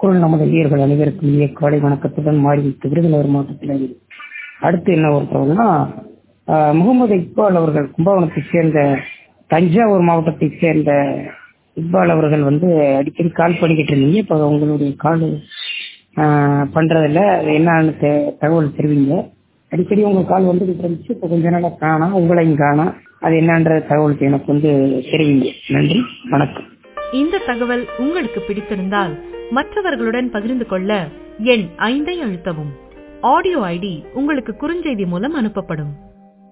குரல் நமது வீரர்கள் அனைவருக்கும் இனிய காலை வணக்கத்துடன் மாறிவிட்டு விருதுநகர் மாவட்டத்தில் அடுத்து என்ன ஒருத்தவங்கன்னா முகமது இக்பால் அவர்கள் கும்பகோணத்தை சேர்ந்த தஞ்சாவூர் மாவட்டத்தை சேர்ந்த இக்பால் அவர்கள் வந்து அடிக்கடி கால் பண்ணிக்கிட்டு இருந்தீங்க இப்போ உங்களுடைய கால் பண்றதில்ல அது என்னன்னு தெ- தகவல் தெரிவிங்க அடிக்கடி உங்க கால் வந்துகிட்டு இருந்துச்சு இப்போ கொஞ்ச நாளா காணோம் உங்களையும் காணோம் அது என்னன்ற தகவல் எனக்கு வந்து தெரிவிங்க நன்றி வணக்கம் இந்த தகவல் உங்களுக்கு பிடித்திருந்தால் மற்றவர்களுடன் பகிர்ந்து கொள்ள எண் ஐந்தை அழுத்தவும் ஆடியோ ஐடி உங்களுக்கு குறுஞ்செய்தி மூலம் அனுப்பப்படும்